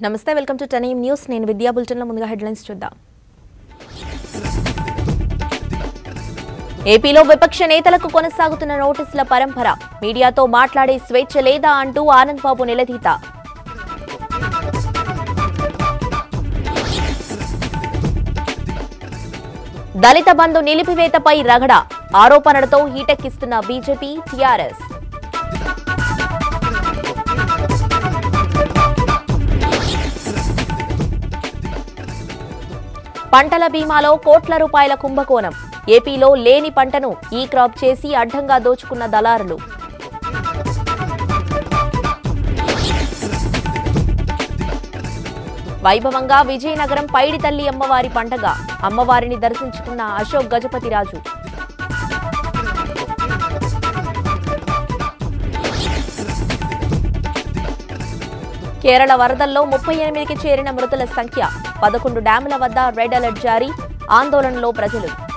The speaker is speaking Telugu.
నమస్తే వెల్కమ్ టు టెన్ న్యూస్ నేను విద్యా బులెటిన్లో ముందుగా హెడ్లైన్స్ చూద్దాం ఏపీలో విపక్ష నేతలకు కొనసాగుతున్న నోటీసుల పరంపర మీడియాతో మాట్లాడే స్వేచ్ఛ లేదా అంటూ ఆనంద్ బాబు నిలదీత దళిత బంధు నిలిపివేతపై రగడ ఆరోపణలతో హీటెక్కిస్తున్న బీజేపీ టీఆర్ఎస్ పంటల బీమాలో కోట్ల రూపాయల కుంభకోణం ఏపీలో లేని పంటను ఈ క్రాప్ చేసి అడ్డంగా దోచుకున్న దళారులు వైభవంగా విజయనగరం పైడి తల్లి అమ్మవారి పండగ అమ్మవారిని దర్శించుకున్న అశోక్ గజపతిరాజు కేరళ వరదల్లో ముప్పై ఎనిమిదికి చేరిన మృతుల సంఖ్య పదకొండు డ్యాముల వద్ద రెడ్ అలర్ట్ జారీ ఆందోళనలో ప్రజలు